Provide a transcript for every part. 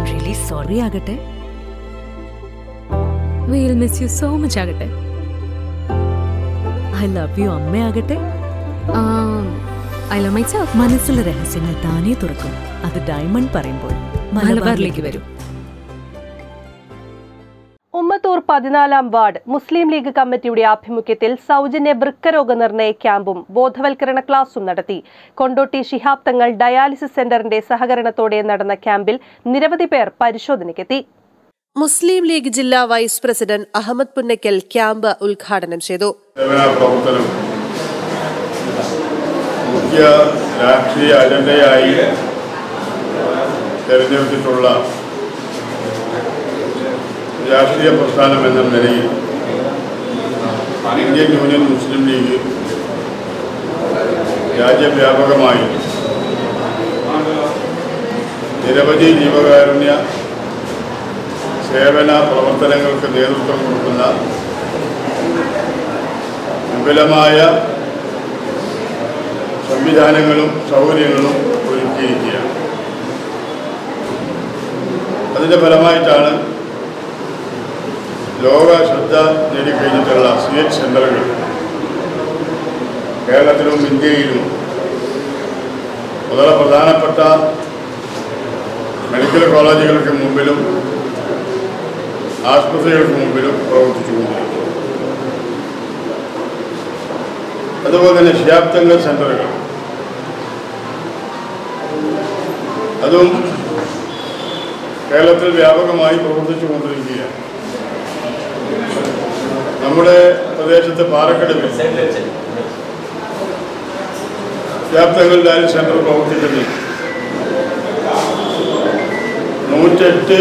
really sorry ആകട്ടെ will miss you so much ആകട്ടെ I love you അമ്മയാകട്ടെ I love myself മനസ്സിലെ രഹസ്യങ്ങൾ താനേ തുറക്കും അത് ഡയമണ്ട് പറയുമ്പോൾ മലബാറിലേക്ക് വരും ഉമ്മത്തൂർ പതിനാലാം വാർഡ് മുസ്ലിം ലീഗ് കമ്മിറ്റിയുടെ ആഭിമുഖ്യത്തിൽ സൗജന്യ വൃക്കരോഗ നിർണയ ക്യാമ്പും ബോധവൽക്കരണ ക്ലാസും നടത്തി കൊണ്ടോട്ടി ശിഹാബ് തങ്ങൾ ഡയാലിസിസ് സെന്ററിന്റെ സഹകരണത്തോടെ നടന്ന ക്യാമ്പിൽ നിരവധി പേർ പരിശോധനയ്ക്കെത്തി മുസ്ലിം ലീഗ് ജില്ലാ vice president Ahmed Punnakkal camp ഉദ്ഘാടനം ചെയ്തു സേവന പ്രവർത്തനം മുഖ്യ രാഷ്ട്രീയ അജണ്ടയായി തെരഞ്ഞെടുത്തിട്ടുള്ള രാഷ്ട്രീയ പ്രസ്ഥാനം എന്ന നിലയിൽ ഇന്ത്യൻ യൂണിയൻ മുസ്ലിം ലീഗ് രാജ്യവ്യാപകമായി നിരവധി ജീവകാരുണ്യ സേവന പ്രവർത്തനങ്ങൾക്ക് നേതൃത്വം കൊടുക്കുന്ന വിപുലമായ സംവിധാനങ്ങളും സൗകര്യങ്ങളും ഒരുക്കിയിരിക്കുകയാണ് അതിൻ്റെ ഫലമായിട്ടാണ് ലോക ശ്രദ്ധ നേടിക്കഴിഞ്ഞിട്ടുള്ള സി എച്ച് സെൻ്ററുകൾ കേരളത്തിലും ഇന്ത്യയിലും വളരെ പ്രധാനപ്പെട്ട മെഡിക്കൽ കോളേജുകൾക്ക് മുമ്പിലും ആശുപത്രികൾക്ക് മുമ്പിലും പ്രവർത്തിച്ചുകൊണ്ടിരിക്കുന്നു അതുപോലെ തന്നെ ശിയാബ്ദങ്ങൾ സെൻ്ററുകൾ അതും കേരളത്തിൽ വ്യാപകമായി പ്രവർത്തിച്ചു കൊണ്ടിരിക്കുകയാണ് നമ്മുടെ പ്രദേശത്ത് പാറക്കടവിൽ വ്യാപ്തങ്ങൾ ഡയൽ സെൻ്റർ പ്രവർത്തിക്കുന്നത് നൂറ്റെട്ട്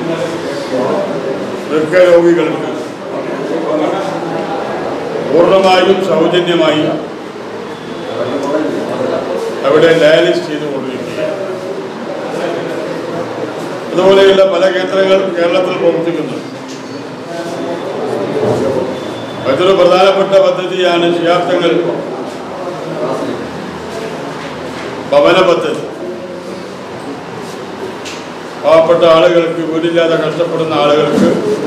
വൃക്കരോഗികൾക്ക് പൂർണ്ണമായും സൗജന്യമായി അവിടെ ഡയാലിസ് ചെയ്തുകൊണ്ടിരിക്കുകയാണ് അതുപോലെയുള്ള പല കേന്ദ്രങ്ങൾ കേരളത്തിൽ പ്രവർത്തിക്കുന്നു മറ്റൊരു പ്രധാനപ്പെട്ട പദ്ധതിയാണ് ശിയാബ്ദങ്ങൾ ഭവന പദ്ധതി പാവപ്പെട്ട ആളുകൾക്ക് വീടില്ലാതെ കഷ്ടപ്പെടുന്ന ആളുകൾക്ക്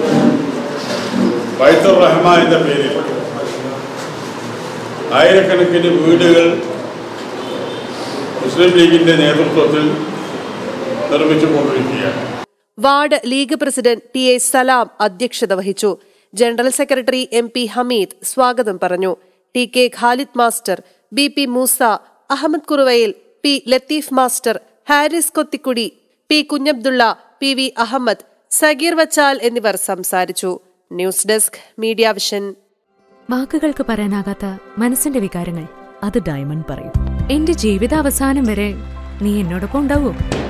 ബൈത്തുർ റഹ്മാൻ എന്ന പേരിൽ ആയിരക്കണക്കിന് വീടുകൾ മുസ്ലിം ലീഗിന്റെ നേതൃത്വത്തിൽ നിർമ്മിച്ചു കൊണ്ടിരിക്കുകയാണ് ward league president T A Salam അധ്യക്ഷത വഹിച്ചു general secretary M P Hameed സ്വാഗതം പറഞ്ഞു T K Khalid master B P Moosa Ahmed കുറുവയിൽ P Latheef master Haris Kothikkudi P Kunhabdulla P V Ahmed Sageer വച്ചാൽ എന്നിവർ സംസാരിച്ചു ന്യൂസ് ഡെസ്ക് മീഡിയ വിഷൻ വാക്കുകൾക്ക് പറയാനാകാത്ത മനസ്സിന്റെ വികാരങ്ങൾ അത് ഡയമണ്ട് പറയും എന്റെ ജീവിതാവസാനം വരെ നീ എന്നോടൊപ്പം ഉണ്ടാവോ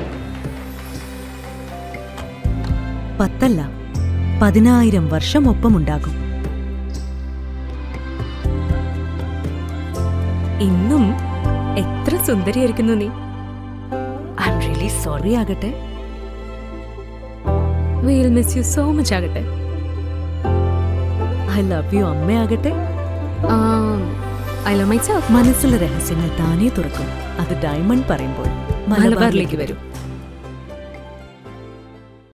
പത്തല്ല പതിനായിരം വർഷം ഒപ്പമുണ്ടാകും ഇന്നും എത്ര സുന്ദരിയായിരിക്കുന്നു നീ ഐ എം റിയലി സോറി ആകട്ടെ will miss you so much ആകട്ടെ ഐ ലവ് യു അമ്മയാകട്ടെ ഐ ലവ് മൈ സെൽഫ് മനസ്സിലെ രഹസ്യങ്ങൾ താനേ തുറക്കും അത് ഡയമണ്ട് പറയുമ്പോൾ മലബാറിലേക്ക് വരും